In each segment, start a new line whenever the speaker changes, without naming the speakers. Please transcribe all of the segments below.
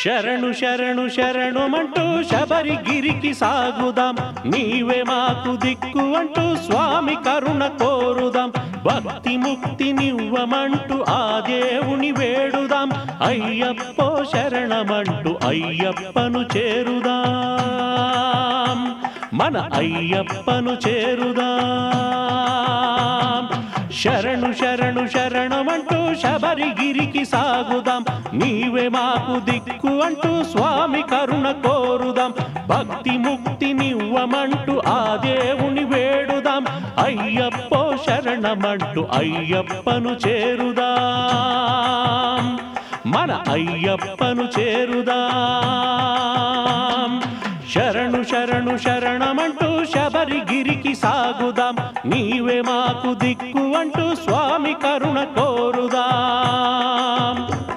శరణు శరణు శరణుమంటూ శబరిగిరికి సాగుదాం నీవే మాకు దిక్కు అంటూ స్వామి కరుణ కోరుదాం భక్తి ముక్తి నివ్వమంటూ ఆ దేవుని వేడుదాం అయ్యప్పో శరణమంటూ అయ్యప్పను చేరుదాం మన అయ్యప్పను చేరుదాం శరణు శరణు శరణమంటూ శబరిగిరికి సాగుదాం నీవే మాకు దిక్కు అంటూ స్వామి కరుణ కోరుదాం భక్తి ముక్తి నివ్వమంటూ ఆ దేవుని వేడుదాం అయ్యప్పో శరణమంటూ అయ్యప్పను చేరుదాం మన అయ్యప్పను చేరుదాం శరణు శరణు శరణమంటూ శబరిగిరికి సాగుదాం నీవే మాకు దిక్కు అంటూ స్వామి కరుణ కోరుదాం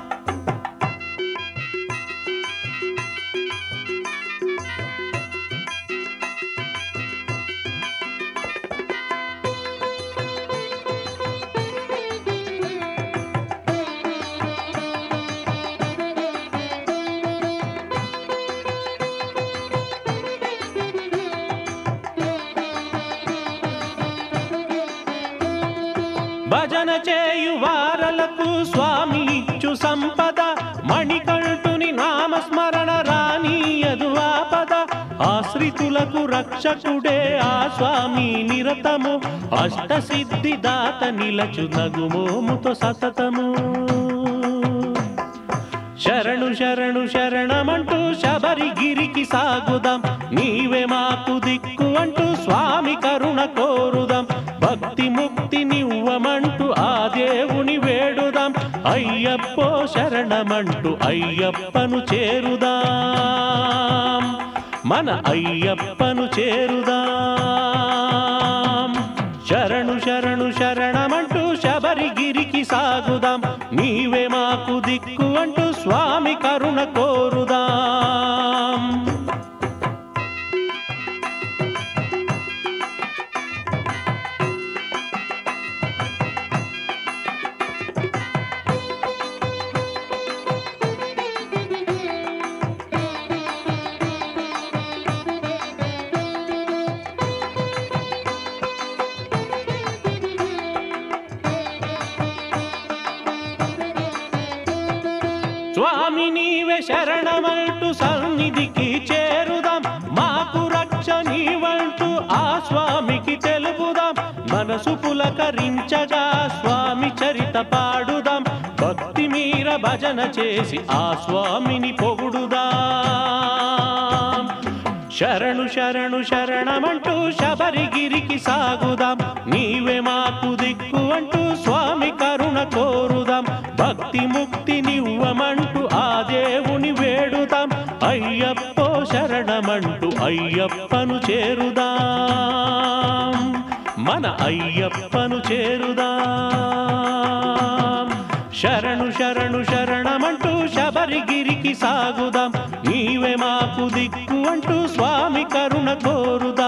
భజన చేయు వారలకు స్వామి ఇచ్చు సంపద మణికంఠుని నామస్మరణ రానీయదు ఆపద ఆశ్రితులకు రక్షకుడే ఆ స్వామి నిరతము అష్టసిద్ధి దాత నిలచు నగుమోముతో సతతము శరణు శరణు శరణమంటూ శబరిగిరికి సాగుదాం నీవే మాకు దిక్కు అంటూ స్వామి కరుణ కోరుదాం భక్తి ముక్తి నివ్వమంటూ ఆ దేవుని వేడుదాం అయ్యప్పో శరణమంటూ అయ్యప్పను చేరుదాం మన అయ్యప్పను చేరుదాం శరణు శరణు శరణమంటూ శబరిగిరికి సాగుదాం నీవే మాకు దిక్కు అంటూ స్వామి కరుణ కోరుదాం స్వామి నీవే శరణమంటూ సన్నిధికి చేరుదాం మాకు రక్ష నీవంటూ ఆ స్వామికి తెలుపుదాం మనసు పులకరించగా స్వామి చరిత పాడుదాం భక్తి మీర భజన చేసి ఆ స్వామిని పొగుడుదాం శరణు శరణు శరణమంటూ శబరిగిరికి సాగుదాం నీవే మాకు దిక్కు అంటూ స్వామి కరుణ కోరుదాం భక్తి ముక్తి నివ్వమంటూ ఆ దేవుని వేడుదాం అయ్యప్పో శరణమంటూ అయ్యప్పను చేరుదాం మన అయ్యప్పను చేరుదాం శరణు శరణు శరణమంటూ శబరిగిరికి సాగుదాం నీవే మాకు దిక్కు అంటూ స్వామి కరుణ కోరుదాం